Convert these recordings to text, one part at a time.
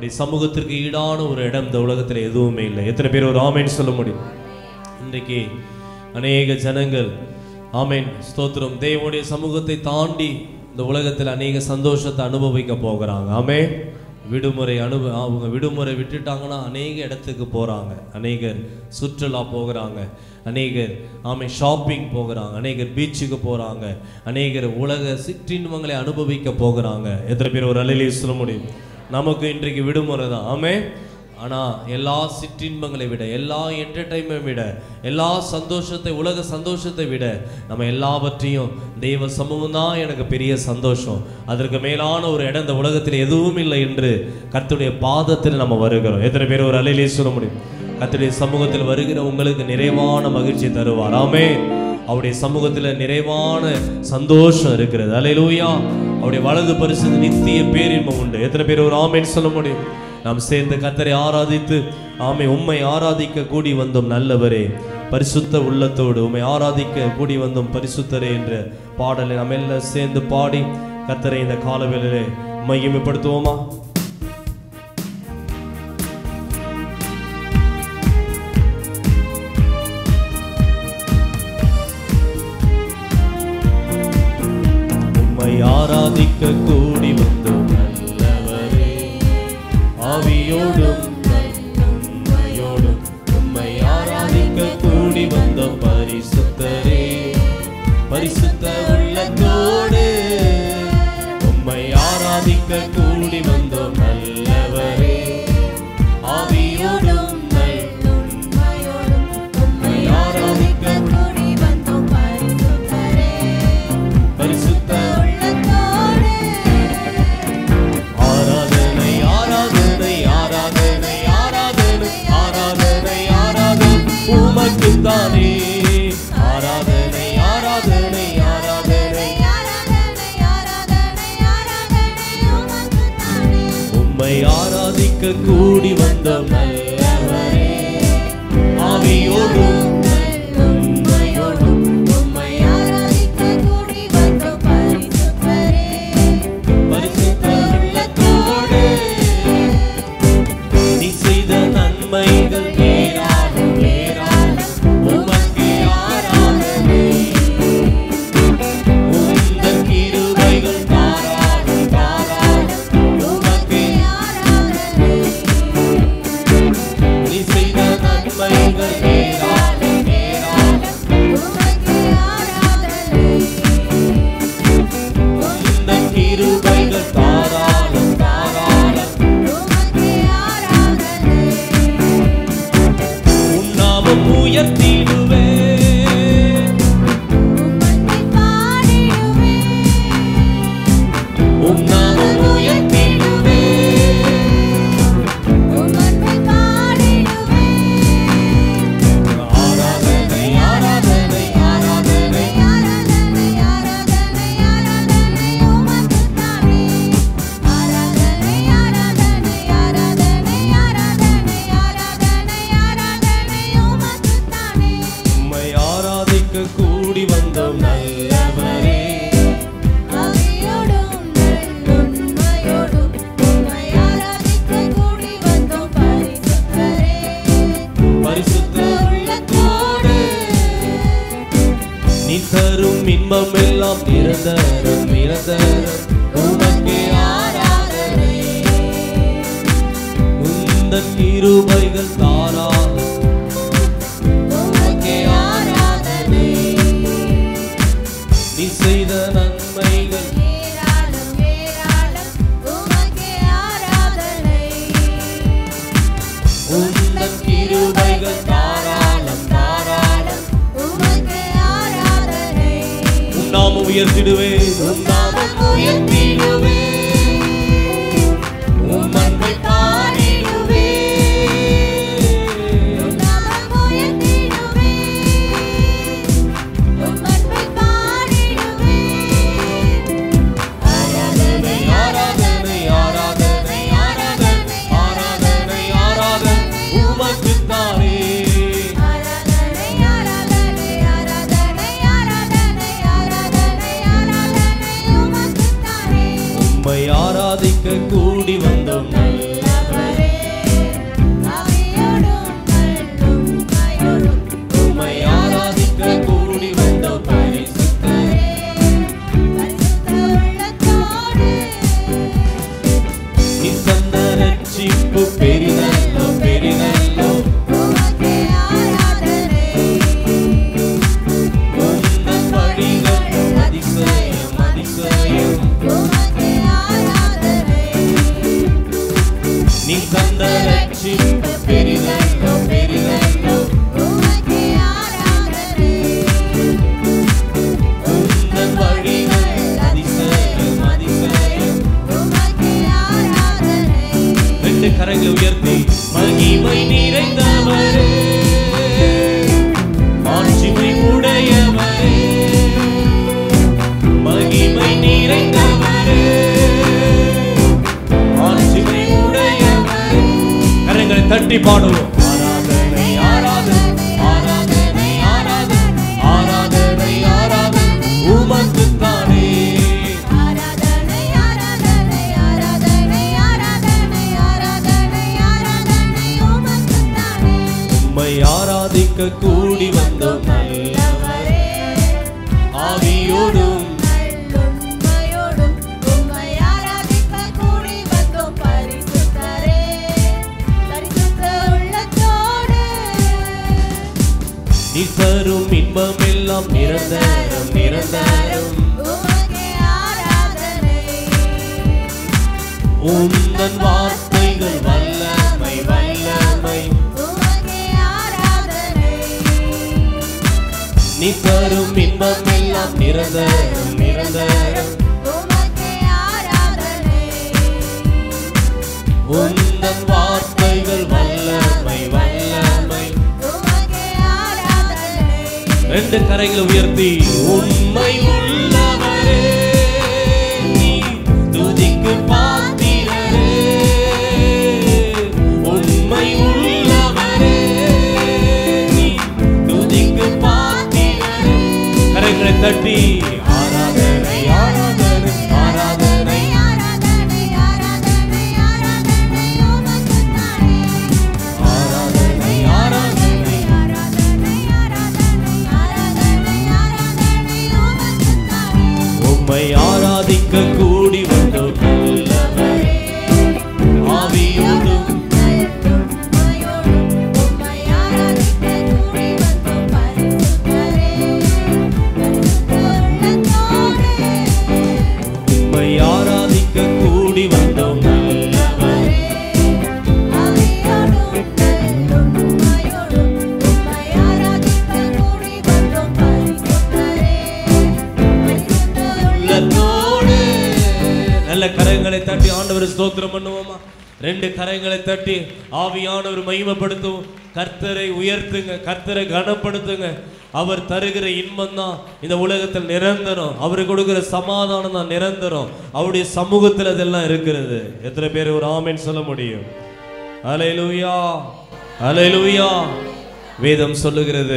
அவருடைய சமூகத்திற்கு ஈடான ஒரு இடம் இந்த உலகத்தில் எதுவுமே இல்லை எத்தனை பேர் ஒரு ஆமேன்னு சொல்ல முடியும் இன்றைக்கு அநேக ஜனங்கள் ஆமேன் ஸ்தோத்திரம் தேவனுடைய சமூகத்தை தாண்டி இந்த உலகத்தில் அநேக சந்தோஷத்தை அனுபவிக்க போகிறாங்க ஆமென் விடுமுறை அனுப அவங்க விடுமுறை விட்டுட்டாங்கன்னா அநேக இடத்துக்கு போகிறாங்க அநேகர் சுற்றுலா போகிறாங்க அநேகர் ஆமை ஷாப்பிங் போகிறாங்க அநேகர் பீச்சுக்கு போகிறாங்க அநேகர் உலக சிற்றின்பங்களை அனுபவிக்க போகிறாங்க எத்தனை பேர் ஒரு அலையிலே சொல்ல முடியும் நமக்கு இன்றைக்கு விடுமுறை தான் ஆமே ஆனால் எல்லா சிற்றின்பங்களை விட எல்லா என்டர்டைன்மெண்ட் விட எல்லா சந்தோஷத்தை உலக சந்தோஷத்தை விட நம்ம எல்லாவற்றையும் தெய்வ சமூகம் தான் எனக்கு பெரிய சந்தோஷம் அதற்கு மேலான ஒரு இடம் இந்த உலகத்தில் எதுவும் இல்லை என்று கர்த்தருடைய பாதத்தில் நம்ம வருகிறோம் எத்தனை பேர் ஒரு அலையிலே சொல்ல முடியும் கர்த்தருடைய சமூகத்தில் வருகிற உங்களுக்கு நிறைவான மகிழ்ச்சி தருவார் ஆமே அவருடைய சமூகத்தில் நிறைவான சந்தோஷம் இருக்கிறது அலையிலூயா அவருடைய வலது பரிசு நித்திய பேரின்பம் உண்டு எத்தனை பேர் ஒரு ஆமேன்னு சொல்ல முடியும் நாம் சேர்ந்து கத்தரை ஆராதித்து ஆமை உம்மை ஆராதிக்க கூடி வந்தோம் நல்லவரே பரிசுத்த உள்ளத்தோடு உம்மை ஆராதிக்க கூடி வந்தோம் பரிசுத்தரே என்ற பாடலை நாம் எல்லாம் சேர்ந்து பாடி கத்தரை இந்த காலவேளையிலே மையமைப்படுத்துவோமா உம்மை ஆராதிக்க கூடி வந்தோம் நல்லவரே ஆவியோடும் உண்மையோடும் உம்மை ஆராதிக்க கூடி வந்தோம் பரிசுத்தரே பரிசுத்த உள்ளத்தோடு உம்மை ஆராதிக்க கூடி வந்தோம் நல்லவரே ஆவியோடும் உண்மையோடும் உம்மை ஆராதிக்க கூடி வந்தோம் பரிசுத்தரே. பரிசுத்த உள்ளத்தோடு ஆராதனை ஆராதனை ஆராதனை ஆராதனை ஆராதனை ஆராதனை உமக்குத்தானே ஆராதனை ஆராதனை ஆராதனை ஆராதனை, ஆராதனை, ஆராதனை உமக்குத்தானே. உம்மை ஆராதிக்க கூடி வந்த நல்லவரே ஆவியோடும் உண்மையோடும் உம்மை ஆராதிக்க கூடி வந்தோம் பரிசுத்தரே. பரிசுத்த உள்ளத்தோடு நீ செய்த நன்மைகள் ஏராளம் ஏராளம் உமக்கு ஆராதனை உந்தன் கிருபைகள் தாராளம் தாராளம் உமக்கு ஆராதனை, நீ செய்த நன்மைகள் ஏராளம் ஏராளம் உமக்கு ஆராதனை. உந்தன் கிருபைகள் தாராளம் தாராளம் உமக்கு ஆராதனை. உன்னாமம் உயர்த்திடுவே உம்மை பாடிடுவேன். உன்னாமம் உயர்த்திடுவே உம்மை பாடிடுவேன். ஆராதனை ஆராதனை ஆராதனை ஆராதனை, ஆராதனை, ஆராதனை உமக்குத்தானே. ஆராதனை, ஆராதனை, ஆராதனை, ஆராதனை, ஆராதனை, ஆராதனை உமக்குத்தானே. உம்மை ஆராதிக்க கூடி வந்தோம் நல்லவரே ஆவியோடும் நல்லுண்மையோடும் உம்மை ஆராதிக்க கூடி வந்தோம் பரிசுத்தரே. பரிசுத்த உள்ளத்தோடு நீ தரும் இன்பம் எல்லாம் நிரந்தரம் நிரந்தரம் உமக்கே ஆராதனை உந்தன் கிருபைகள் தாராளம் உமக்கே ஆராதனை நீ செய்த நன்மைகள் ஏராளம் ஏராளம் உமக்கே ஆராதனை உந்தன் கிருபைகள் தாராளம் தாராளம் உமக்கே ஆராதனை உன்னாமம் உயர்த்திடுவே உன்னாமம் உயர்த்திடுவே உம் அன்பை பாடிடுவே உம் நாமம் உயர்த்திடுவேன். உம் அன்பை பாடிடுவேன். ஆராதனை ஆராதனை ஆராதனை ஆராதனை ஆராதனை ஆராதனை உமக்குத்தானே ஆராதனை, ஆராதனை, ஆராதனை, ஆராதனை, ஆராதனை, ஆராதனை உமக்குத்தானே. நீ தந்த ரட்சிப்பு பெரிதல்லோ பெரிதல்லோ உமக்கே ஆராதனை உந்தன் வழிகள் அதிசயம் அதிசயம் உமக்கே ஆராதனை ரெண்டு கரங்களை உயர்த்தி மகிமை நிறைந்தவரே மாட்சிமை உடையவரே மகிமை நிறைந்தவரே மாட்சிமை உடையவரே கரங்களை தட்டி பாடுவோம் ஆராதனை ஆராதனை ஆராதனை ஆராதனை ஆராதனை ஆராதனை உமக்குத்தானே ஆராதனை ஆராதனை ஆராதனை ஆராதனை ஆராதனை ஆராதனை உமக்குத்தானே உம்மை ஆராதிக்க கூடி வந்தோம் நல்லவரே ஆவியோடும் நல்லுண்மையோடும் உம்மை ஆராதிக்க கூடி வந்தோம் பரிசுத்தரே பரிசுத்த உள்ளத்தோடு நீ தரும் இன்பம் எல்லாம் நிரந்தரம் நிரந்தரம் உமக்கே ஆராதனை உந்தன் வார்த்தைகள் வல்லமை வல்லமை உமக்கே ஆராதனை நீ தரும் இன்பம் எல்லாம் நிரந்தரம் நிரந்தரம் உமக்கே ஆராதனை உந்தன் வார்த்தைகள் வல்லமை வல்லமை உமக்கே ஆராதனை ரெண்டு கரைகளை உயர்த்தி உண்மை உள்ளவரே நீ துதிக்கு பாத்திரரே உண்மை உள்ளவரே நீ துதிக்கு பாத்திரரே கரைகளை தட்டி ஆராதனை ஆராதனை ஆராதனை ஆராதனை ஆராதனை ஆராதனை உமக்குத்தானே ஆராதனை ஆராதனை ஆராதனை ஆராதனை ஆராதனை ஆராதனை உமக்குத்தானே உம்மை ஆராதிக்க கூடி வந்தோம் நல்லவரே ஆவியோடும் நல்லுண்மையோடும் உம்மை ஆராதிக்க கூடி வந்தோம் பரிசுத்தரே பரிசுத்த உள்ளத்தோடு உம்மை ஆராதிக்க கூடி வந்தோம் நல்லவரே ஆவியோடும் நல்லுண்மையோடும் உம்மை ஆராதிக்க கூடி வந்தோம் பரிசுத்தரே பரிசுத்த உள்ளத்தோடு நல்ல கரங்களை தட்டி ஆண்டவர் ஸ்தோத்திரம் பண்ணுவோமா ரெண்டு கரங்களை தட்டி ஆவியானவர் மகிமைப்படுத்துவோம் கர்த்தரை உயர்த்துங்க கர்த்தரை கனப்படுத்துங்க அவர் தருகிற இன்பம் தான் இந்த உலகத்தில் நிரந்தரம் அவர் கொடுக்கிற சமாதானம் தான் நிரந்தரம் அவருடைய சமூகத்தில் இதெல்லாம் இருக்கிறது எத்தனை பேர் ஒரு ஆமென் சொல்ல முடியும் அலையலூயா அலையலூயா வேதம் சொல்லுகிறது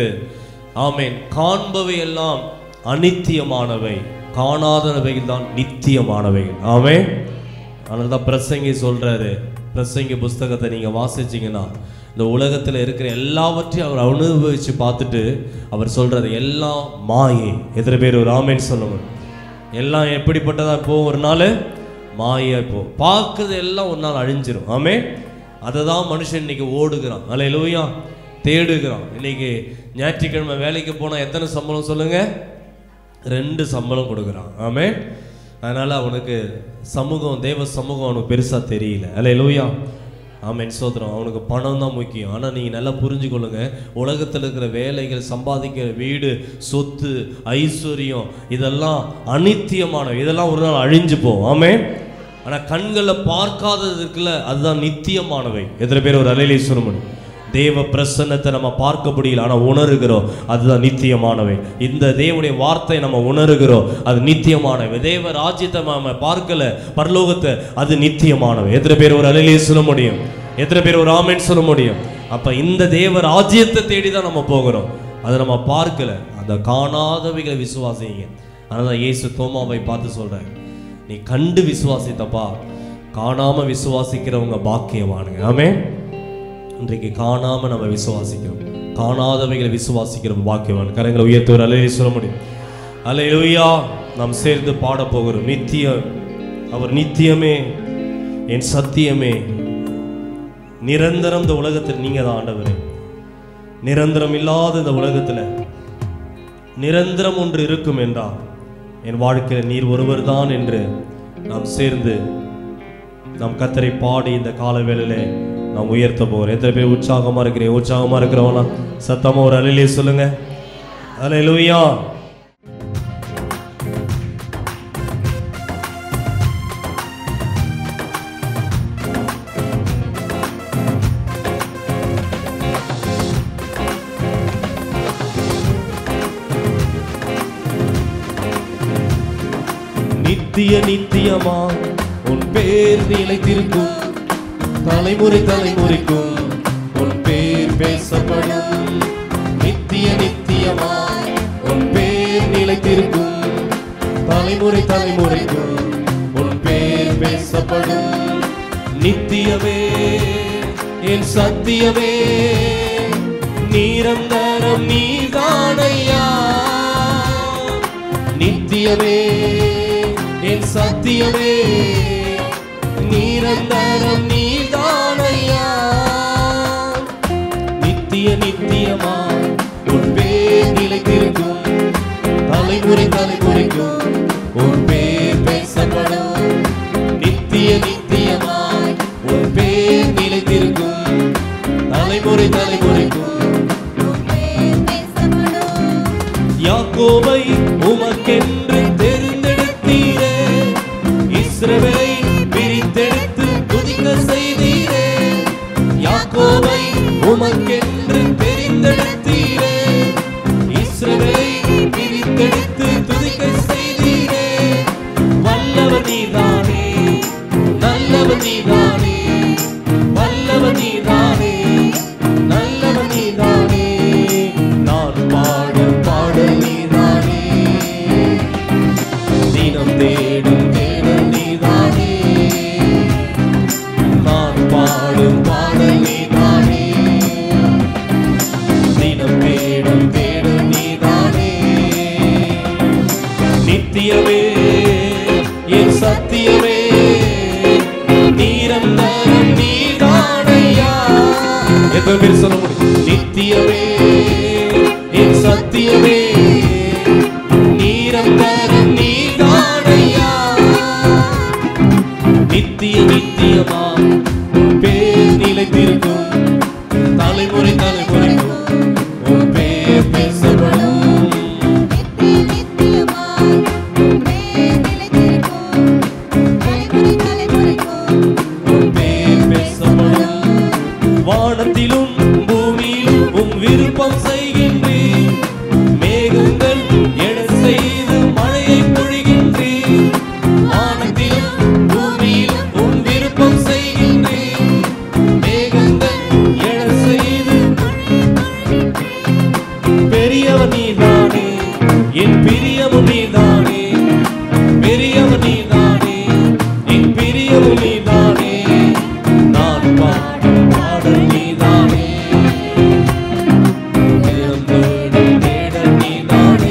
ஆமென் காண்பவை எல்லாம் அனித்தியமானவை காணாதவைகள் தான் நித்தியமானவைகள் ஆமென் அதனால தான் பிரசங்கி சொல்றாரு பிரசங்கி புஸ்தகத்தை நீங்க வாசிச்சீங்கன்னா இந்த உலகத்துல இருக்கிற எல்லாவற்றையும் அவர் அனுபவிச்சு பார்த்துட்டு அவர் சொல்றாரு எல்லாம் மாயை எத்தனை பேர் ஒரு ஆமேன் சொல்லுங்க எல்லாம் எப்படிப்பட்டதா இப்போ ஒரு நாள் மாயா இப்போ பார்க்குறது எல்லாம் ஒரு நாள் அழிஞ்சிரும் ஆமே அதை தான் மனுஷன் இன்னைக்கு ஓடுகிறான் அல்ல லூயா தேடுகிறான் இன்னைக்கு ஞாயிற்றுக்கிழமை வேலைக்கு போனால் எத்தனை சம்பளம் சொல்லுங்க ரெண்டு சம்பளம் கொடுக்குறான் ஆமே அதனால அவனுக்கு சமூகம் தேவ சமூகம் அவனுக்கு பெருசா தெரியல அல்ல லூயா ஆமென் சோதரம் அவனுக்கு பணம் தான் முக்கியம் ஆனால் நீங்கள் நல்லா புரிஞ்சுக்கொள்ளுங்க உலகத்தில் இருக்கிற வேலைகள் சம்பாதிக்கிற வீடு சொத்து ஐஸ்வர்யம் இதெல்லாம் அனித்தியமான இதெல்லாம் ஒரு நாள் அழிஞ்சு போகும் ஆமென் ஆனால் கண்களில் பார்க்காதது இருக்குல்ல அதுதான் நித்தியமானவை எத்தனை பேர் ஒரு அலையிலே சொல்ல முடியும் தேவ பிரசன்னத்தை நம்ம பார்க்க முடியல ஆனால் உணர்கிறோம் அதுதான் நித்தியமானவை இந்த தேவனுடைய வார்த்தை நம்ம உணர்கிறோம் அது நித்தியமானவை தேவ ராஜ்யத்தை நம்ம பார்க்கல பரலோகத்தை அது நித்தியமானவை எத்தனை பேர் ஒரு அலையிலே சொல்ல முடியும் எத்தனை பேர் ஒரு ஆமென் சொல்ல முடியும் அப்ப இந்த தேவ ராஜ்யத்தை தேடி தான் நம்ம போகிறோம் அதை நம்ம பார்க்கல அந்த காணாதவைகளை விசுவாசிங்க அதனால இயேசு தோமாவை பார்த்து சொல்றாரு நீ கண்டு விசுவாசித்தப்பா காணாம விசுவாசிக்கிறவங்க பாக்கியவானுங்க ஆமே இன்றைக்கு காணாம நம்ம விசுவாசிக்கிறோம் காணாதவைகளை விசுவாசிக்கிறோம் பாக்கியவான் கரங்களை உயர்த்துவர் அலையை சொல்ல முடியும் அலையிலுயா நாம் சேர்ந்து பாட போகிறோம் நித்தியம் அவர் நித்தியமே என் சத்தியமே நிரந்தரம் இந்த உலகத்தில் நீங்க தான் ஆண்டவரே நிரந்தரம் இல்லாத இந்த உலகத்துல நிரந்தரம் ஒன்று இருக்கும் என்றால் என் வாழ்க்கையில் நீர் ஒருவர்தான் என்று நாம் சேர்ந்து நாம் கத்தரை பாடி இந்த கால வேளையிலே நாம் உயர்த்த போகிறோம் எத்தனை பேர் உற்சாகமா இருக்கிறீங்க உற்சாகமா இருக்கிறவங்களா சத்தமா ஒரு அலையிலே சொல்லுங்க அலையிலுயா நித்திய நித்தியமா உன் பேர் நிலைத்திருக்கும் தலைமுறை தலைமுறைக்கும் உன் பேர் பேசப்படும் நித்திய நித்தியமா உன் பேர் நிலைத்திருக்கும் தலைமுறை தலைமுறைக்கும் உன் பேர் பேசப்படும் நித்தியமே என் சத்தியமே நீரந்தரம் நீதானையா நித்தியமே என் சத்தியமே நிரந்தரம் நீதானையா நித்திய நித்தியமா உன் பேர் நிலைத்திருக்கும் தலைமுறை தலைமுறைக்கும் உன் பேர் பேசப்படும் நித்திய நித்தியமாய் உன் பேர் நிலைத்திருக்கும் தலைமுறை தலைமுறைக்கும் யாக்கோபை உமக்கென்று தெரிந்தெடுத்தீரே இஸ்ரவேலை பிரித்தெடுத்து துதிக்க செய்தீரே யாக்கோபை உமக்கென்று தெரிந்தெடுத்தீரே இஸ்ரவேலை பிரித்தெடுத்து துதிக்க செய்தீரே வல்லவர் நீதானே நல்லவர் நீதானே வல்லவர் நீதானே நல்லவர் நீதானே நான் பாடும் பாடல் நீதானே தினம் தேடும் தேடல் நீதானே நான் பாடும் பாடல் நீதானே தினம் தேடும் தேடல் நீதானே நித்தியமே என் சத்தியமே நீரம் தரம் நீதானையா எத்தனை பேர் சொல்ல முடியும் நித்தியமே என் சத்தியமே நீரம் தரம் நீதானையா நித்திய நித்தியமா உன் பேர் நிலைத்திருக்கும் தலைமுறை தலைமுறைக்கும் உன் பேர் பேசப்படும் உன் பேர் பேசப்படும் வானத்திலும் பூமியிலும் உம் விருப்பம் செய்கின்றேன் மேகங்கள் எழ செய்து மழையை பொழிகின்றேன் வானத்திலும் பூமியிலும் உம் விருப்பம் செய்கின்றேன் மேகங்கள் எழ செய்து பெரியவர் நீதானே என் பிரியமும் நீதானே பெரியவர் நீதானே என் பிரியமும் நீதானே நான் பாடும் பாடல் நீதானே தேடும் தேடும் தேடல் நீதானே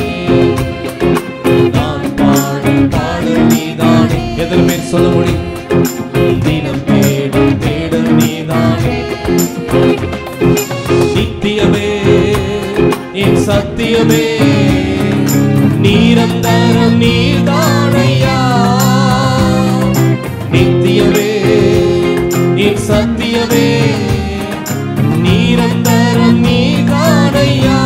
நான் பாடும் பாடல் நீதானே எத்தனை பேர் சொல்ல முடியும் தினம் தேடும் தேடல் நீதானே நித்தியமே என் சத்தியமே நீரந்தரம் நீதானையா நித்தியமே என் சத்தியமே நீரந்தரம் நீதானையா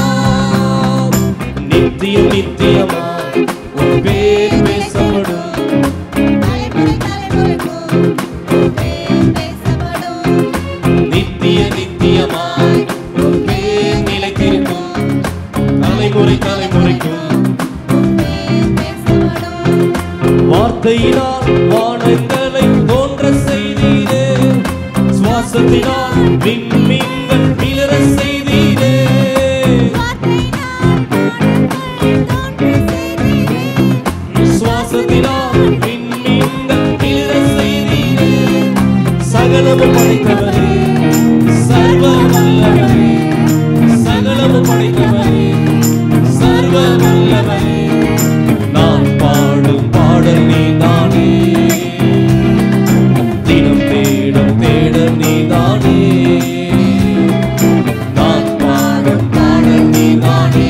நித்தியம் நித்தியமா உன் பேர் பேசப்படும் நித்திய நித்தியமாய் உன் பேர் நிலைத்திருக்கும் தலைமுறை தலைமுறைக்கும் வார்த்தையினால் வானங்களை தோன்ற செய்தீரே சுவாசத்தினால் விண்மீன்கள் மிளர செய்தீரே சுவாசத்தினால் விண்மீன்கள் மிளர செய்தீரே சகலமும் படைத்தவரே சர்வ வல்லவரே சகலமும் படைத்தவரே சர்வ வல்லவரே நான் பாடும் பாடல் நீதானே தினம் தேடும் தேடல் நீதானே நான் பாடும் பாடல் நீதானே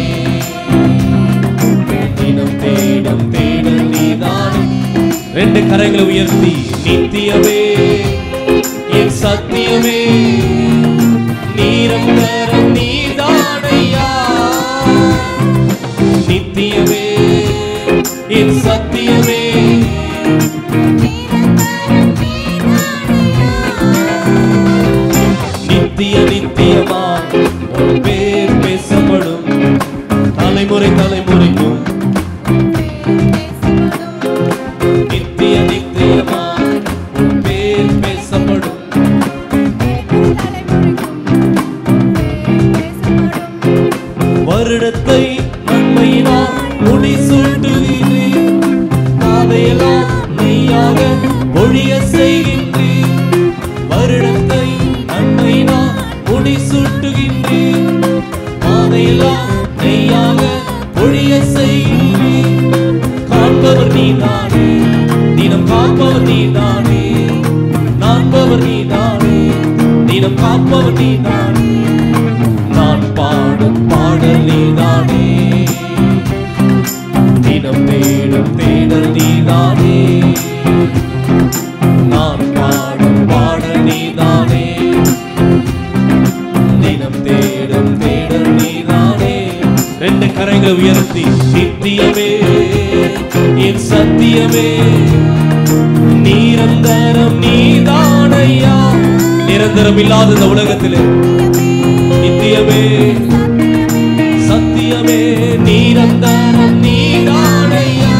தினம் தேடும் தேடல் நீதானே ரெண்டு கரங்களை உயர்த்தி நித்திய சத்தியமே நீரந்தரம் நீதானையா நித்தியமே என் சத்தியமே நித்திய நித்தியமா உன் பேர் பேசப்படும் தலைமுறை தலைமுறைக்கும் நித்திய நித்தியமா உன் பேர் பேசப்படும் வருடத்தை நன்மையினால் முடிசூட்டுகிறேன் பாதையெல்லாம் நீயாக ஒழிய செய்கின்றேன் வருடத்தை நன்மையினால் முடிசூட்டுகின்றேன் பாதையெல்லாம் நீயாக ஒழிய செய்கின்றேன் காண்பவர் நீதானே தினம் காப்பவர் நீதானே நான்பவர் நீதானே தினம் காப்பவர் நீதானே நான் பாடும் பாடல் நீதானே தினம் தேடும் தேடல் நீதானே நான் பாடும் பாடல் நீதானே தினம் தேடும் தேடல் நீதானே ரெண்டு கரைகளை உயர்த்தி நித்தியமே என் சத்தியமே நிரந்தரம் நீதானையா நிரந்தரம் இல்லாத இந்த உலகத்திலே நித்தியமே சத்தியமே நீரந்தரம் நீதானையா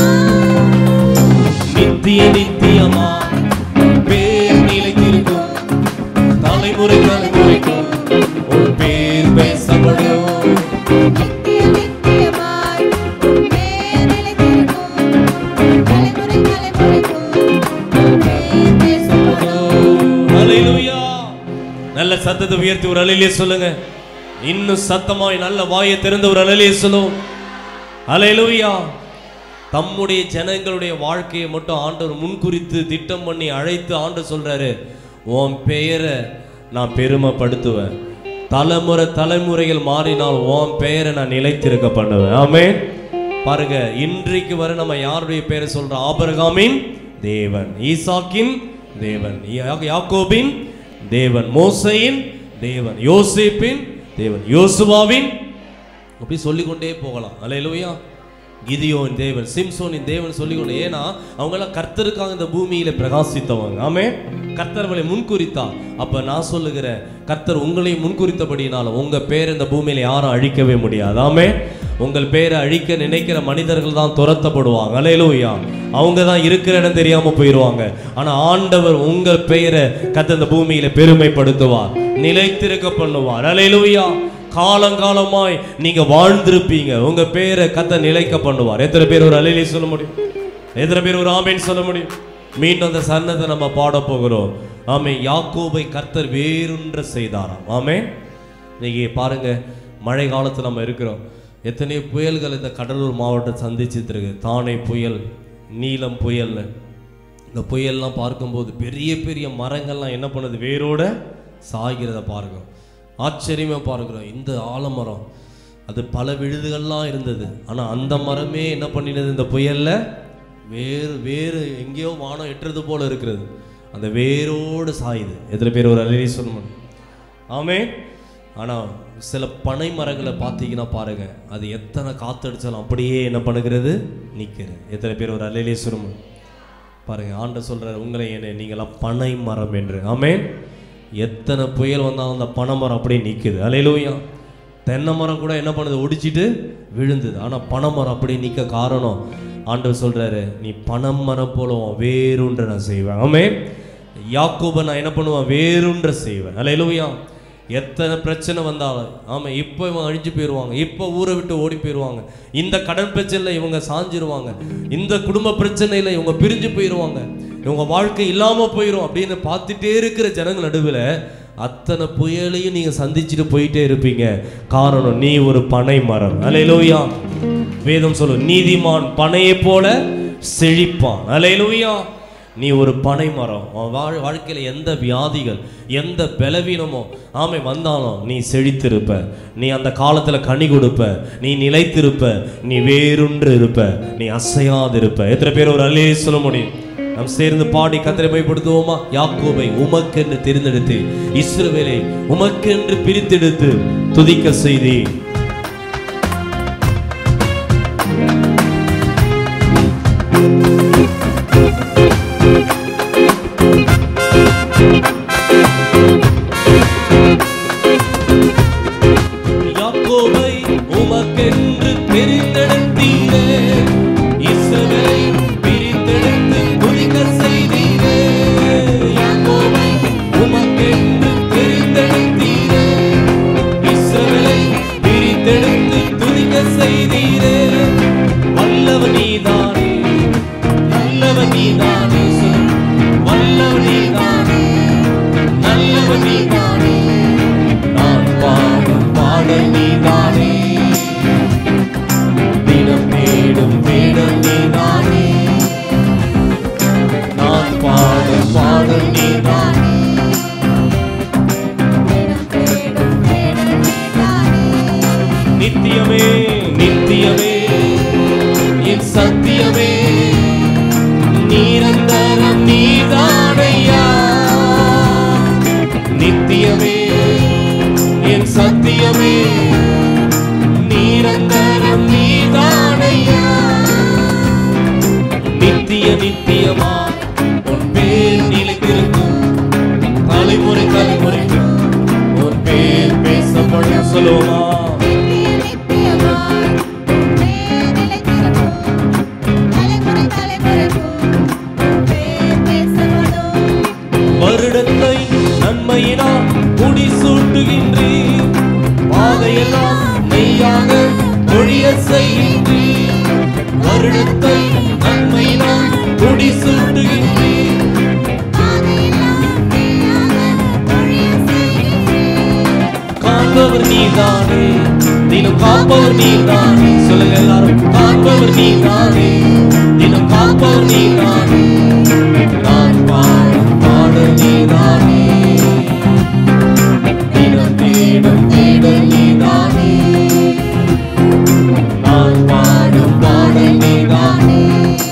நித்திய நித்தியமா உன் பேர் நிலைத்திருக்கும் தலைமுறை தலைமுறைக்கும் உன் பேர் பேசப்படும் ஹalleluya நல்ல சத்தத்தை உயர்த்தி ஒரு அலையிலே சொல்லுங்க இன்னும் சத்தமாய் நல்ல வாயை திறந்த ஒரு அலையிலே சொல்லுவோம் ஹalleluya தம்முடைய ஜனங்களுடைய வாழ்க்கையை மட்டும் ஆண்டவர் முன்குறித்து திட்டம் பண்ணி அழைத்து ஆண்டு சொல்றாரு உன் பெயரை நான் பெருமைப்படுத்துவேன் தலைமுறை தலைமுறைகள் மாறினால் உன் பெயரை நான் நிலைத்திருக்க பண்ணுவேன் ஆமென் பாருங்க இன்றைக்கு வரை நம்ம யாருடைய பெயரை சொல்றோம் ஆபரகாமின் தேவன் ஈசாக்கின் தேவன் யா- யாக்கோபின் தேவன் மோசையின் தேவன் யோசேப்பின் தேவன் யோசுவாவின் அப்படி சொல்லிக்கொண்டே போகலாம் அல்லேலூயா கிதியோன் தேவன் சிம்சோனின் தேவன் சொல்லிக்கொண்டே ஏன்னா அவங்கெல்லாம் கர்த்தருக்காக இந்த பூமியில பிரகாசித்தவங்க ஆமே கர்த்தர்களை முன்குறித்தார் அப்ப நான் சொல்லுகிறேன் கர்த்தர் உங்களை முன்குறித்தபடினால உங்க பேர் இந்த பூமியில யாரும் அழிக்கவே முடியாது ஆமே உங்கள் பேரை அழிக்க நினைக்கிற மனிதர்கள் தான் துரத்தப்படுவாங்க அலையலூயா அவங்க தான் இருக்கிற இடம் தெரியாம போயிடுவாங்க ஆனா ஆண்டவர் உங்கள் பெயரை கத்த இந்த பூமியில பெருமைப்படுத்துவார் நிலைத்திருக்க பண்ணுவார் அலையலூயா காலங்காலமாய் நீங்க வாழ்ந்திருப்பீங்க உங்க பேரை கத்த நிலைக்க பண்ணுவார் எத்தனை பேர் ஒரு அலையிலே சொல்ல முடியும் எத்தனை பேர் ஒரு ஆமேன்னு சொல்ல முடியும் மீண்டும் அந்த சன்னத்தை நம்ம பாட போகிறோம் ஆமே யாக்கோபை கர்த்தர் வேறுன்ற செய்தாராம் ஆமே இன்னைக்கு பாருங்க மழை காலத்துல நம்ம இருக்கிறோம் எத்தனையோ புயல்கள் இந்த கடலூர் மாவட்டம் சந்திச்சிட்டு இருக்கு தானே புயல் நீலம் புயல்னு இந்த புயல்லாம் பார்க்கும்போது பெரிய பெரிய மரங்கள்லாம் என்ன பண்ணுது வேரோட சாகிறத பார்க்கிறோம் ஆச்சரியமா பார்க்கிறோம் இந்த ஆலமரம் அது பல விழுதுகள்லாம் இருந்தது ஆனா அந்த மரமே என்ன பண்ணினது இந்த புயல்ல வேறு வேறு எங்கேயோ வானம் எட்டுறது போல இருக்கிறது அந்த வேரோடு சாயுது எத்தனை பேர் ஒரு அலையை சொல்ல முடியும் ஆமே ஆனா சில பனை மரங்களை பார்த்தீங்கன்னா பாருங்க அது எத்தனை காத்தடிச்சாலும் அப்படியே என்ன பண்ணுகிறது நிற்கிறது எத்தனை பேர் ஒரு அலையிலே சொல்ல முடியும் பாருங்க ஆண்ட சொல்றாரு உங்களை என்ன நீங்களாம் பனை மரம் என்று ஆமென் எத்தனை புயல் வந்தாலும் அந்த பனை மரம் அப்படியே நிற்குது அலையிலூயா தென்னை மரம் கூட என்ன பண்ணுது ஒடிச்சிட்டு விழுந்தது ஆனால் பனை மரம் அப்படியே நிற்க காரணம் ஆண்டவர் சொல்றாரு நீ பனம் மரம் போல உன் வேறுன்ற நான் செய்வேன் ஆமென் யாக்கோபை நான் என்ன பண்ணுவேன் வேறுன்ற செய்வேன் அலையிலூயா எத்தனை பிரச்சனை வந்தாலும் ஆமாம் இப்போ இவங்க அழிஞ்சு போயிடுவாங்க இப்போ ஊரை விட்டு ஓடி போயிடுவாங்க இந்த கடன் பிரச்சனையில் இவங்க சாஞ்சிருவாங்க இந்த குடும்ப பிரச்சனையில் இவங்க பிரிஞ்சு போயிடுவாங்க இவங்க வாழ்க்கை இல்லாமல் போயிடும் அப்படின்னு பார்த்துட்டே இருக்கிற ஜனங்கள் நடுவில் அத்தனை புயலையும் நீங்கள் சந்திச்சுட்டு போயிட்டே இருப்பீங்க காரணம் நீ ஒரு பனை மரம் அலையிலோயா வேதம் சொல்லு நீதிமான் பனையை போல செழிப்பான் அலையிலோயா நீ ஒரு பனை மரம் உன் வாழ் வாழ்க்கையில் எந்த வியாதிகள் எந்த பலவீனமோ ஆமை வந்தாலும் நீ செழித்திருப்ப நீ அந்த காலத்தில் கனி கொடுப்ப நீ நிலைத்திருப்ப நீ வேறுன்று இருப்ப நீ அசையாது இருப்ப எத்தனை பேர் ஒரு அல்லே சொல்ல முடியும் நாம் சேர்ந்து பாடி கத்தரை பயப்படுத்துவோமா யாக்கோபை உமக்கென்று தெரிந்தெடுத்து இஸ்ரவேலை உமக்கென்று பிரித்தெடுத்து துதிக்க செய்தி யாக்கோபை உமக்கென்று தெரிந்தெடுத்தீரே இஸ்ரவேலை பிரித்தெடுத்து துதிக்க செய்தீரே யாக்கோபை உமக்கென்று தெரிந்தெடுத்தீரே இஸ்ரவேலை பிரித்தெடுத்து துதிக்க செய்தீரே வல்லவ நீதானே நல்லவ நீதானே சொல். வல்லவ நீதானே நல்லவ நீதானே நான் பாடும் பாடல் நீதானே தினம் தேடும் தேடல் நீதானே நான் பாடும் பாடல் நீதானே நித்தியமே நித்தியமே என் சத்தியமே நிரந்தரம் நீதானையா நித்தியமே என் சத்தியமே நிரந்தரம் நீதானையா நித்திய நித்தியமா உன் பேர் நிலைத்திருக்கும் தலைமுறை தலைமுறைக்கு உன் பேர் பேசப்படும் சொல்லுவோமா வருடத்தை நன்மையினால் முடி சூட்டுகின்றீர் பாதையெல்லாம் மெய்யாக பொழிய செய்கின்றீர் வருடத்தை நன்மையினால் முடி சூட்டுகின்றீர் காண்பவர் நீதானே தினம் காப்பவர் நீதானே சொல்லுங்க எல்லாரும் காண்பவர் நீதானே தினம் காப்பவர் நீதானே நான் பாடும் பாடல் நீதானே தினம் தேடும் தேடல் நீதானே நான் பாடும் பாடல் நீதானே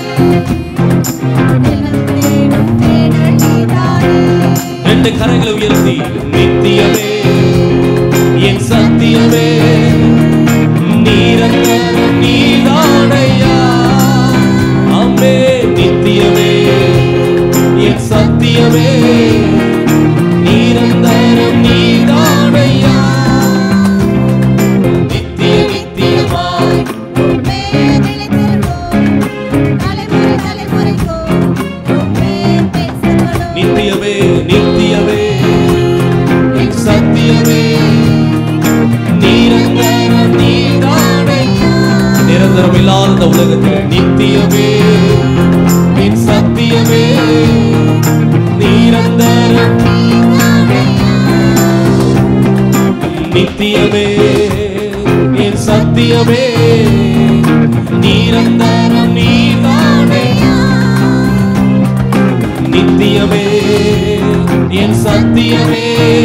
ரெண்டு கரங்களை உயர்த்தி நித்தியமே என் சத்தியமே நீரந்தரம் நீதானையா அம்மே நித்தியமே என் சத்தியமே நீரந்தரம் நீதானையா நித்திய நித்தியமாய் நித்தியமே நித்தியமே என் சத்தியமே நிரந்தரம் நீதானையா நிரந்தரம் இல்லாத இந்த உலகத்தில் நித்தியமே என் சத்தியமே நிரந்தரம் நித்தியமே என் சத்தியமே நிரந்தரம் நீதானையா நித்தியமே என் சத்தியமே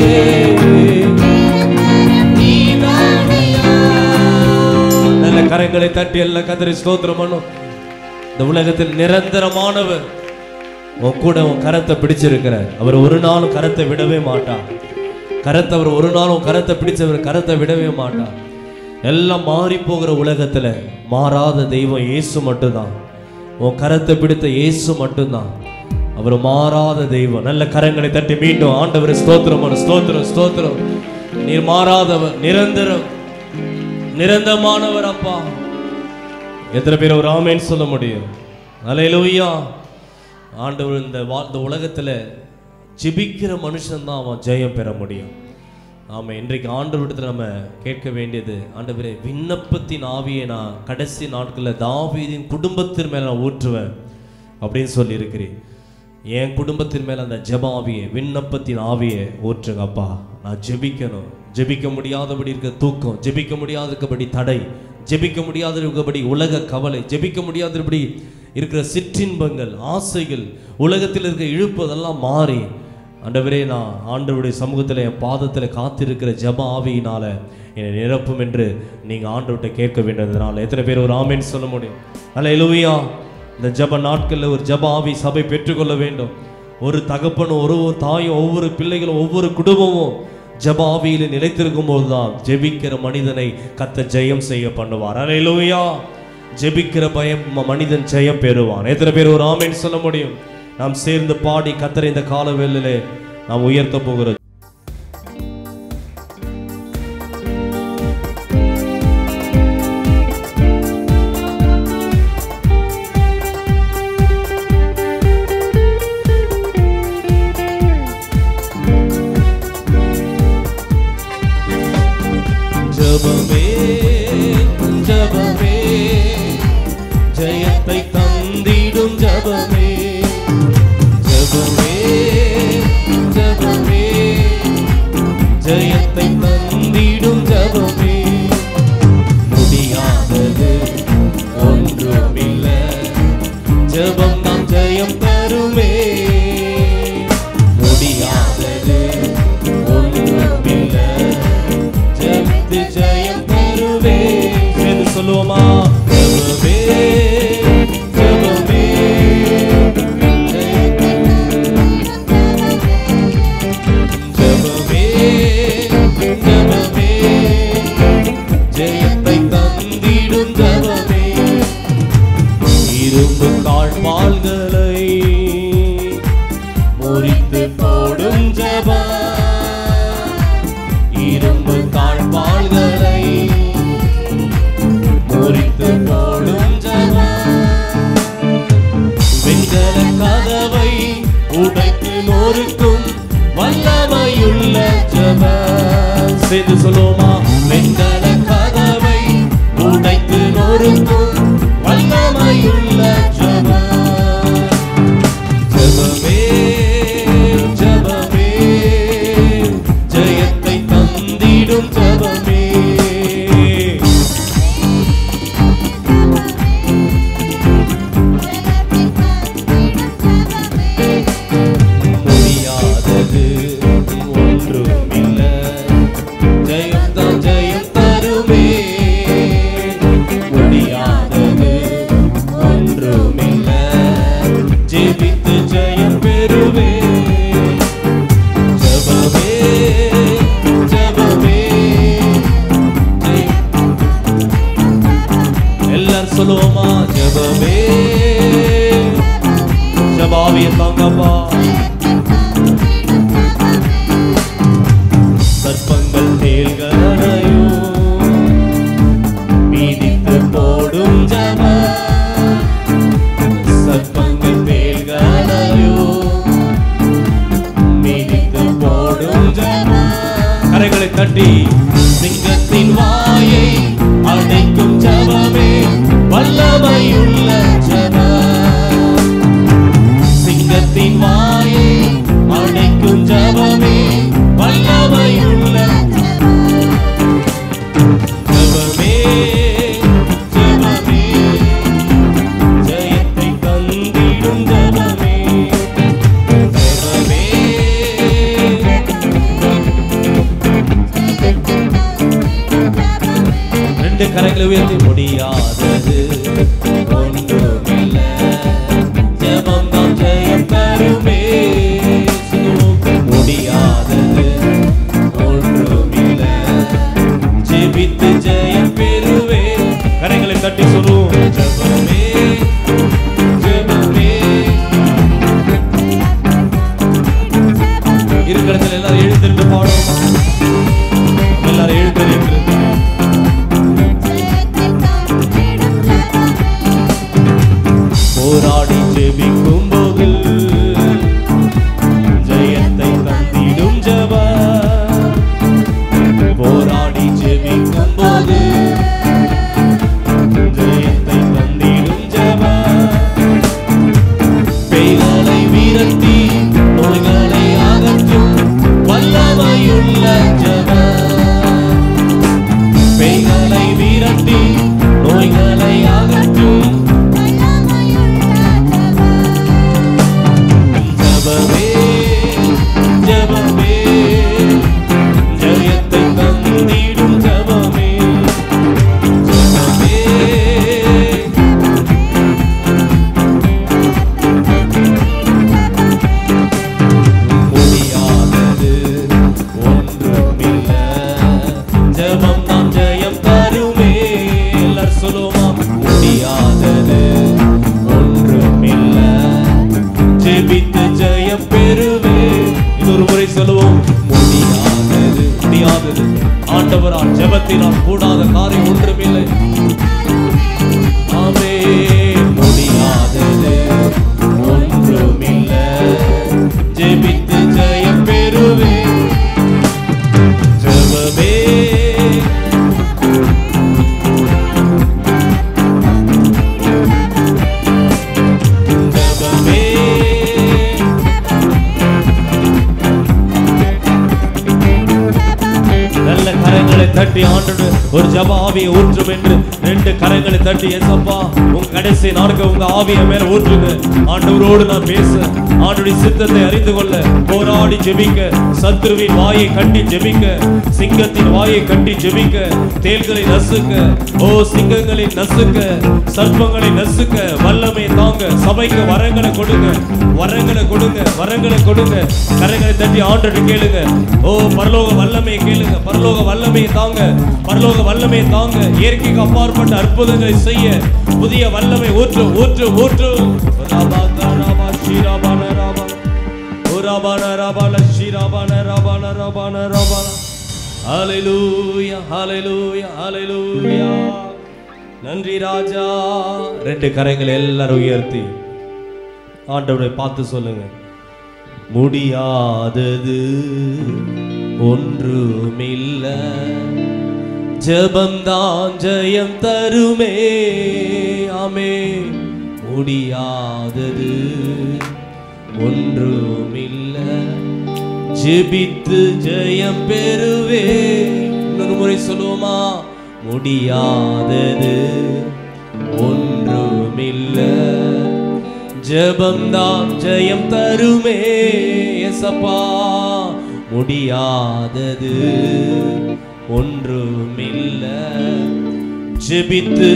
நீதானையா. நல்ல கரங்களை தட்டி எல்லாம் கதறி ஸ்தோத்திரம் பண்ணும் இந்த உலகத்தில் நிரந்தரமானவர் உன் கூட உன் கரத்தை பிடிச்சிருக்கிற அவர் ஒரு நாளும் கரத்தை விடவே மாட்டார் கரத்தை அவர் ஒரு நாளும் கரத்தை பிடிச்சவர் கரத்தை விடவே மாட்டார் எல்லாம் மாறி போகிற உலகத்துல மாறாத தெய்வம் இயேசு மட்டும்தான் உன் கரத்தை பிடித்த இயேசு மட்டும்தான் அவர் மாறாத தெய்வம் நல்ல கரங்களை தட்டி மீண்டும் ஆண்டவர் ஸ்தோத்திரம் பண்ணு. ஸ்தோத்திரம் ஸ்தோத்திரம் நீர் மாறாதவர் நிரந்தரம் நிரந்தரமானவர் அப்பா எத்தனை பேர் ஒரு ஆமேன்னு சொல்ல முடியும் அலையிலூயா ஆண்டவர் இந்த வா இந்த உலகத்தில் ஜெபிக்கிற மனுஷன்தான் அவன் ஜெயம் பெற முடியும் ஆமாம் இன்றைக்கு ஆண்டவரிடத்தில் நம்ம கேட்க வேண்டியது ஆண்டவரே விண்ணப்பத்தின் ஆவியை நான் கடைசி நாட்களில் தாவீதின் குடும்பத்தின் மேலே நான் ஊற்றுவேன் அப்படின்னு சொல்லியிருக்கிறேன் என் குடும்பத்தின் மேலே அந்த ஜெப ஆவியை விண்ணப்பத்தின் ஆவியை ஊற்றுங்க அப்பா நான் ஜெபிக்கணும் ஜெபிக்க முடியாதபடி இருக்க தூக்கம் ஜெபிக்க முடியாதபடி தடை ஜெபிக்க முடியாதபடி உலக கவலை ஜெபிக்க முடியாதபடி இருக்கிற சிற்றின்பங்கள் ஆசைகள் உலகத்தில் இருக்க இழுப்பு அதெல்லாம் மாறி ஆண்டவரே நான் ஆண்டவருடைய சமூகத்தில் என் பாதத்தில் காத்திருக்கிற ஜெப ஆவியினால என்னை நிரப்பும் என்று நீங்கள் ஆண்டவர்கிட்ட கேட்க வேண்டியதுனால எத்தனை பேர் ஒரு ஆமேன்னு சொல்ல முடியும் அல்ல எழுவியா இந்த ஜெப நாட்களில் ஒரு ஜெப ஆவி சபை பெற்றுக்கொள்ள வேண்டும் ஒரு தகப்பனும் ஒரு ஒரு தாயும் ஒவ்வொரு பிள்ளைகளும் ஒவ்வொரு குடும்பமும் ஜெப ஆவியில நிலைத்திருக்கும் போதுதான் ஜெபிக்கிற மனிதனை கத்த ஜெயம் செய்ய பண்ணுவார் அல்லேலூயா ஜெபிக்கிற பயம் ம- மனிதன் ஜெயம் பெறுவான் எத்தனை பேர் ஒரு ஆமேன் சொல்ல முடியும் நாம் சேர்ந்து பாடி கத்தரை இந்த கால வேளையிலே நாம் உயர்த்த போகிறோம் ஜபமே ஜபமே ஜெயத்தை தந்திடும் ஜபமே ஜபமே ஜபமே ஜெயத்தை தந்திடும் ஜபமே முடியாதது ஒன்றுமில்லை ஜபம் நாம் ஜெயம் தருமே முடியாதது ஒன்றுமில்லை ஜெபித்து ஜெயம் தருவே சேர்ந்து சொல்லுவோமா ஜெபமே ஜெபமே ஜெபமே ஜெபமே ஜெயத்தை தந்திடும் ஜெபமே இரும்பு காழ்வாள்களை முறித்து போடும் ஜெபம் இரும்பு காழ்வாள்களை முறித்து போடும் ஜெபம் வெண்கல கதவை உடைத்து நொறுக்கும் வல்லமையுள்ள ஜெபம் சேர்ந்து சொல்லுவோமா வெண்கல கதவை உடைத்து நொறுக்கும் வல்லமையுள்ள ஜெபம் ஜெபமே ஜெபமே ஜெயத்தை தந்திடும் ஜெபமே முடியாதது ஒன்றுமில்லை ஜெயம் தான் ஜெயம் தருமே முடியாதது ஒன்றுமில்லை ஜெபித்து ஜெயம் பெறுவே ஜெபமே ஜெபமே ஜெயம் எல்லாரும் சொல்லுவோமா ஜெபமே ஜபாவிய தாங்கப்பா சர்ப்பங்கள் தேள்களையோ மீதித்து போடும் ஜப சர்ப்பங்கள் தேள்களையோ மீதித்து போடும் ஜப கரைகளை தட்டி சிங்கத்தின் வாயை அடைக்கும் ஜபமே வல்லமையுள்ள ஜபம் சிங்கத்தின் வாயை அடைக்கும் ஜபமே வல்லமையுள்ள ஜபமே ஜபமே ஜெயத்தை தந்திடும் ஜபமே ஜபமே ரெண்டு கரைகளை உயர்த்தி முடியாதது ஒன்றுமில்லை ஜெபம் தான் ஜெயம் தருமே சொல்லுவோம். முடியாதது ஒன்றுமில்லை ஜெபித்து ஜெயம் பெறுவே கரைகளை தட்டி சொல்லுவோம் ஜெபமே ஜெபமே இருக்கிற இடத்துல எல்லாரும் எழுந்திருந்து பாடுவோமா எல்லாரும் எழுந்திருந்து போராடி ஜெபிக்கும் போது ஜெயத்தை தந்திடும் ஜப போராடி ஜெபிக்கும் போது ஜெயத்தை தந்திடும் ஜப பேய்களை வீரத்தி நோய்களை அகற்றும் வல்லமையுள்ள சொல்லுவோம் முடியாதது முடியாதது ஆண்டவரால் ஜெபத்தினால் கூடாத காரியம் ஒன்றுமில்லை ஆமே முடியாதது ஒன்றுமில்லை ஜெபித்து ஜெயம் பெறுவே ஜெபமே ஜெபமே நல்ல கரங்களை தட்டி ஆண்டு ஒரு ஜப ஆவியை ஊற்றும் என்று ரெண்டு கரங்களை தட்டி எசப்பா உங்க கடைசி நாட்கள் உங்க ஆவியை மேல ஊற்றுங்க ஆண்டவரோடு நான் பேச ஆண்டுடைய சித்தத்தை அறிந்து கொள்ள போராடி ஜெபிக்க சத்ருவின் வாயை கட்டி ஜெபிக்க சிங்கத்தின் வாயை கட்டி ஜெபிக்க தேள்களை நசுக்க ஓ சிங்கங்களை நசுக்க சர்ப்பங்களை நசுக்க வல்லமை தாங்க சபைக்கு வரங்களை கொடுங்க வரங்களை கொடுங்க வரங்களை கொடுங்க கரங்களை தட்டி ஆண்டு கேளுங்க ஓ பரலோக வல்லமையை கேளுங்க பரலோக வல்லமையை தாங்க பரலோக வல்லமையை தாங்க இயற்கைக்கு அப்பாற்பட்ட அற்புதங்களை செய்ய புதிய வல்லமை ஊற்று ஊற்று ஊற்று ராபா ராபா ஸ்ரீராபான ராபா ஓ ராபான ராபால ஸ்ரீராபான ராபான ராபான ராபான ஹalleluya ஹalleluya ஹalleluya நன்றி ராஜா ரெண்டு கரங்களை எல்லாரும் உயர்த்தி ஆண்டவரை பார்த்து சொல்லுங்க முடியாதது ஒன்றுமில்ல ஜபம்தான் ஜெயம் தருமே ஆமே முடியாதது ஒன்றுமில்ல ஜெபித்து ஜெயம் பெறுவே இன்னொரு முறை சொல்லுவோமா முடியாதது ஒன்றுமில்ல ஜெபம்தான் ஜெயம் தருமே எசப்பா முடியாதது ஒன்றுமில்ல ஜெபித்து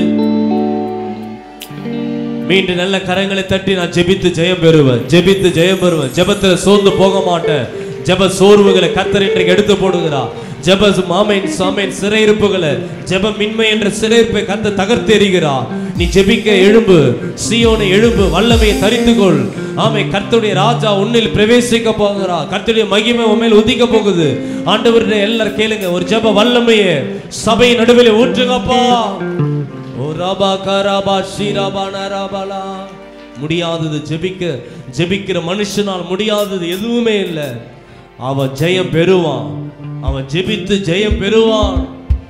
மீண்டும் நல்ல கரங்களை தட்டி நான் ஜெபித்து ஜெயம் பெறுவேன் ஜெபித்து ஜெயம் பெறுவேன் ஜெபத்துல சோர்ந்து போக மாட்டேன் ஜெப சோர்வுகளை கத்தர் இன்றைக்கு எடுத்து போடுகிறா ஜெப மாமைன் சாமைன் சிறையிருப்புகளை ஜெப மின்மை என்ற சிறையிருப்பை கத்த தகர்த்தெறிகிறா நீ ஜெபிக்க எழும்பு சீயோனை எழும்பு வல்லமையை தரித்துக்கொள் ஆமை கர்த்தருடைய ராஜா உன்னில் பிரவேசிக்க போகிறா கர்த்தருடைய மகிமை உன் மேல் உதிக்க போகுது ஆண்டவருடைய எல்லாரும் கேளுங்க ஒரு ஜெப வல்லமையை சபை நடுவில் ஊற்றுங்கப்பா ஓ ராபா கராபா ஸ்ரீராபா நராபாலா முடியாதது ஜெபிக்க ஜெபிக்கிற மனுஷனால் முடியாதது எதுவுமே இல்லை அவன் ஜெயம் பெறுவான் அவன் ஜெபித்து ஜெயம் பெறுவான்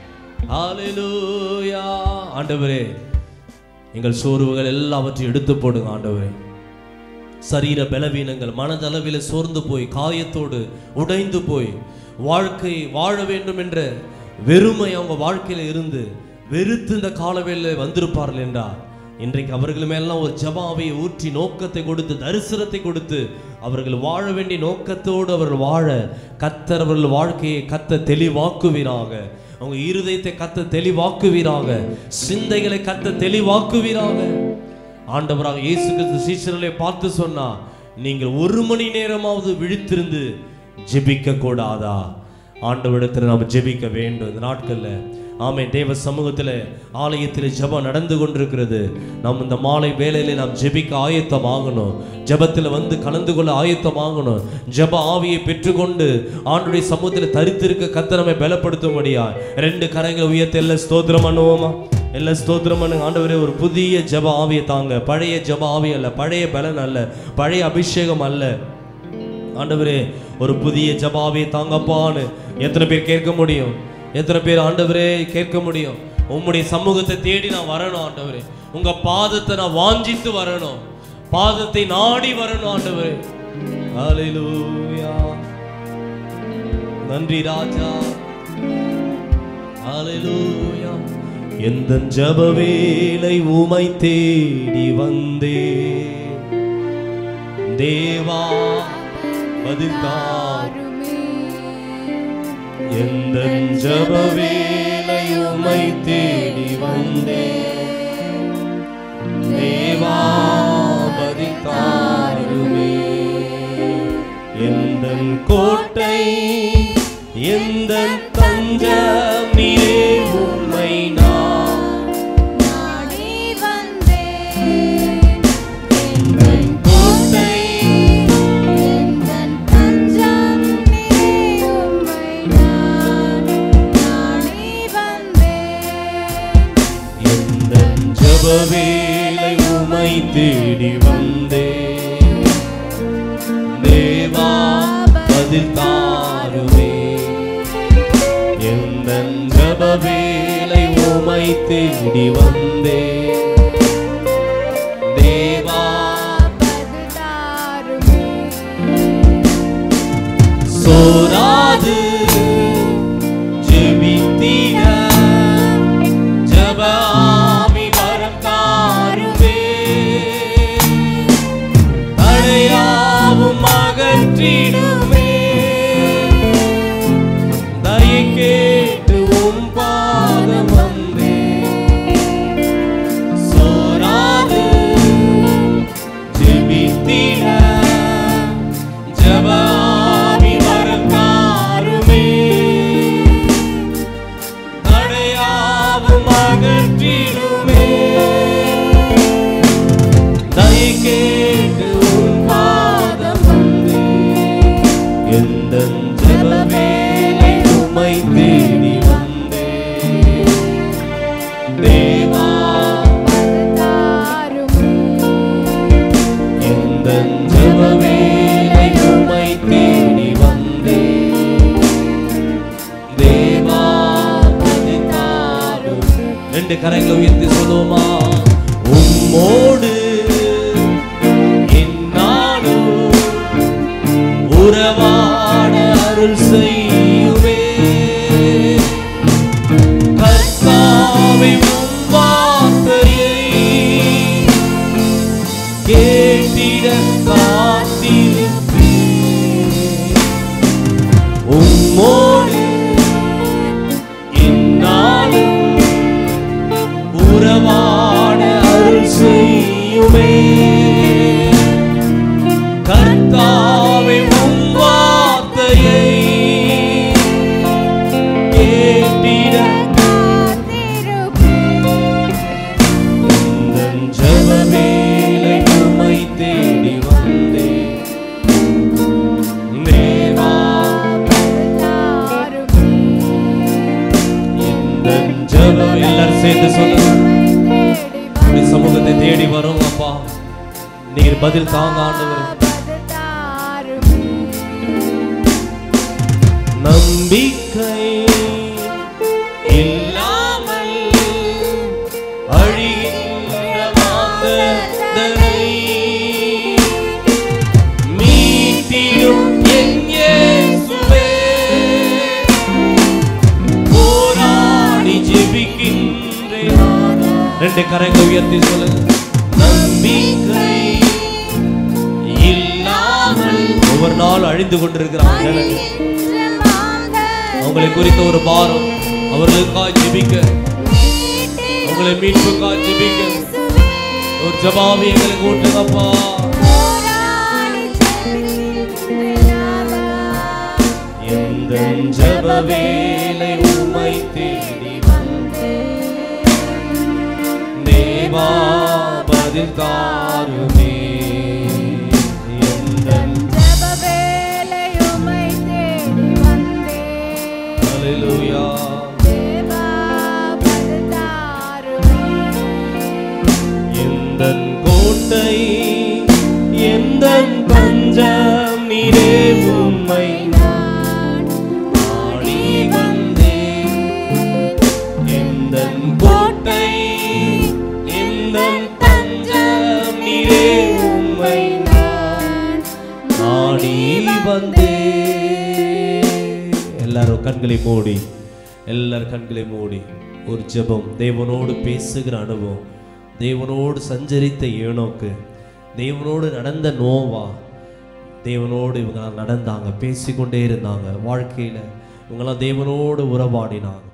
ஹalleluya ஆண்டவரே எங்கள் சோர்வுகள் எல்லாவற்றையும் எடுத்து போடுங்க ஆண்டவரே சரீர பலவீனங்கள் மனதளவில் சோர்ந்து போய் காயத்தோடு உடைந்து போய் வாழ்க்கை வாழ வேண்டும் என்ற வெறுமை அவங்க வாழ்க்கையில இருந்து வெறுத்து இந்த காலவேளையில் வந்திருப்பார்கள் என்றார் இன்றைக்கு அவர்கள் மேலாம் ஒரு ஜபாவையை ஊற்றி நோக்கத்தை கொடுத்து தரிசனத்தை கொடுத்து அவர்கள் வாழ வேண்டிய நோக்கத்தோடு அவர்கள் வாழ கத்தர் அவர்கள் வாழ்க்கையை கத்த தெளிவாக்குவீராக அவங்க இருதயத்தை கத்த தெளிவாக்குவீராக சிந்தைகளை கத்த தெளிவாக்குவீராக ஆண்டவராக இயேசு கிறிஸ்து சீஷர்களை பார்த்து சொன்னா நீங்கள் ஒரு மணி நேரமாவது விழித்திருந்து ஜெபிக்க கூடாதா ஆண்டவரிடத்தில் நாம் ஜெபிக்க வேண்டும் இந்த நாட்கள்ல ஆமே தேவ சமூகத்தில் ஆலயத்தில் ஜெபம் நடந்து கொண்டிருக்கிறது நாம் இந்த மாலை வேளையில நாம் ஜெபிக்க ஆயத்தமாகணும் ஜெபத்தில் வந்து கலந்து கொள்ள ஆயத்தமாகணும் ஜெப ஆவியை பெற்றுக்கொண்டு ஆண்டுடைய சமூகத்தில் தரித்திருக்க கத்த நம்மை பலப்படுத்தும்படியா ரெண்டு கரங்களை உயர்த்தி எல்லாம் ஸ்தோத்திரம் பண்ணுவோமா எல்லா ஸ்தோத்திரம் பண்ணுங்க ஆண்டவரே ஒரு புதிய ஜெப ஆவியை தாங்க பழைய ஜெப ஆவி அல்ல பழைய பலன் அல்ல பழைய அபிஷேகம் அல்ல ஆண்டவரே ஒரு புதிய ஜபாவை தாங்கப்பான்னு எத்தனை பேர் கேட்க முடியும் எத்தனை பேர் ஆண்டவரே கேட்க முடியும் உம்முடைய சமூகத்தை தேடி நான் வரணும் ஆண்டவரே உங்க பாதத்தை நான் வாஞ்சித்து வரணும் பாதத்தை நாடி வரணும் ஆண்டவரே ஹalleluya நன்றி ராஜா ஹalleluya எந்த ஜப வேலை உமை தேடி வந்தே தேவா பதில் தார் எந்த ஜப வேலை உமை தேடி வந்தே தேவா பதில் தாருமே எந்த கோட்டை எந்த தஞ்சம் நீரே உம்மை நான் நாடி வந்தேன் எந்தன் கோட்டை எந்தன் தஞ்சம் நீரே ஜபவேலை உமை தேடி வந்தே தேவா பதில் தாருமே எந்த ஜபவேலை உமை தேடி வந்தே தேவா சோராது ஜெபித்திட ஜபாமி வரம் தாருமே தடையாவும் அகற்றிடுமே தயை கேட்டு உம் பாதம் வந்தே சோராது ஜெபித்திட ஜபாமி வரம் தாருமே தடையாவும் அகற்றிடுமே தயை கேட்டு உன் பாதம் வந்தே எந்த ஜபவேலை உமை தேடி வந்தே தேவா எந்த ஜபவேலை உமை தேடி வந்தே தேவா பதினாறு ரெண்டு கரங்களை உயர்த்தி சொல்லுவோமா உம்மோடு என்னாலும் உறவாட அருள் செய்யுமே கர்த்தாவை உம் வார்த்தையை கேட்டிட காத்திருப்பேன் உம்மோடு என்னாலும் உறவாட அருள் செய்யுமே கர்த்தாவை உம் வார்த்தையை கேட்டிட உந்தன் ஜெபவேளை உம்மை தேடி வந்தேன். தேவா, எந்தன் ஜெப- எல்லாரும் சேர்ந்து சொல்லுங்க உம்முடைய சமூகத்தை தேடி வரும் அப்பா நீர் பதில் தாங்க ஆண்டவரே நம்பிக்கை இல்லாமல் அழிகின்ற மாந்தனை மீட்டிடும் என் இயேசுவே போராடி ஜெபிக்கின்றேன் ரெண்டு கரங்களை உயர்த்தி சொல்லுங்க நம்பிக்கை இல்லாமல் ஒவ்வொரு நாள் அழிந்து கொண்டிருக்கிறாங்க அவங்களை குறித்த ஒரு பாரம் அவர்களுக்காக ஜெபிக்க அவங்களை மீட்புக்காக ஜெபிக்க ஒரு ஜபாவி எங்களுக்கு ஊட்டுங்கப்பா எந்த ஜப வேலை உமை தேடி தேவா பதில் தாருமே எந்த ஹalleluya எந்தன் கோட்டை எந்தன் பஞ்சம் நீரே உம்மை நாடி வந்தேன் எந்தன் கோட்டை எந்தன் பஞ்சம் நீரே உம்மை நாடி வந்தேன் எல்லாரும் கண்களை மூடி எல்லாரும் கண்களை மூடி ஒரு ஜெபம் தேவனோடு பேசுகிற அனுபவம் தேவனோடு சஞ்சரித்த ஏனோக்கு தேவனோடு நடந்த நோவா தேவனோடு இவங்க நடந்தாங்க பேசிக்கொண்டே இருந்தாங்க வாழ்க்கையில இவங்கெல்லாம் தேவனோடு உறவாடினாங்க